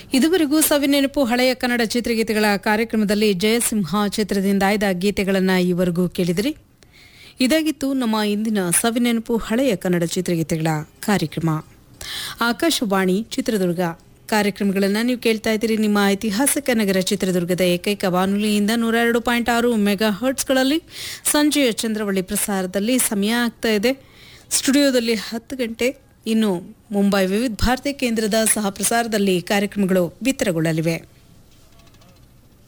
ಇದುವರೆಗೂ ಸವಿನೆನಪು ಹಳೆಯ ಕನ್ನಡ ಚಿತ್ರಗೀತೆಗಳ ಕಾರ್ಯಕ್ರಮದಲ್ಲಿ ಜಯಸಿಂಹ ಚಿತ್ರದಿಂದ ಆಯ್ದ ಗೀತೆಗಳನ್ನು ಈವರೆಗೂ ಕೇಳಿದಿರಿ ಇದಾಗಿತ್ತು ನಮ್ಮ ಇಂದಿನ ಸವಿನೆನಪು ಹಳೆಯ ಕನ್ನಡ ಚಿತ್ರಗೀತೆಗಳ ಕಾರ್ಯಕ್ರಮ ಆಕಾಶವಾಣಿ ಚಿತ್ರದುರ್ಗ ಕಾರ್ಯಕ್ರಮಗಳನ್ನು ನೀವು ಕೇಳ್ತಾ ಇದ್ದೀರಿ ನಿಮ್ಮ ಐತಿಹಾಸಿಕ ನಗರ ಚಿತ್ರದುರ್ಗದ ಏಕೈಕ ಬಾನುಲಿಯಿಂದ ನೂರ ಎರಡು ಪಾಯಿಂಟ್ ಆರು ಮೆಗಾ ಹರ್ಟ್ಸ್ಗಳಲ್ಲಿ ಸಂಜೆಯ ಚಂದ್ರವಳ್ಳಿ ಪ್ರಸಾರದಲ್ಲಿ ಸಮಯ ಆಗ್ತಾ ಇದೆ ಸ್ಟುಡಿಯೋದಲ್ಲಿ ಹತ್ತು ಗಂಟೆ ಇನ್ನು ಮುಂಬೈ ವಿವಿಧ ಭಾರತಿ ಕೇಂದ್ರದ ಸಹ ಪ್ರಸಾರದಲ್ಲಿ ಕಾರ್ಯಕ್ರಮಗಳು ಬಿತ್ತರಗೊಳ್ಳಲಿವೆ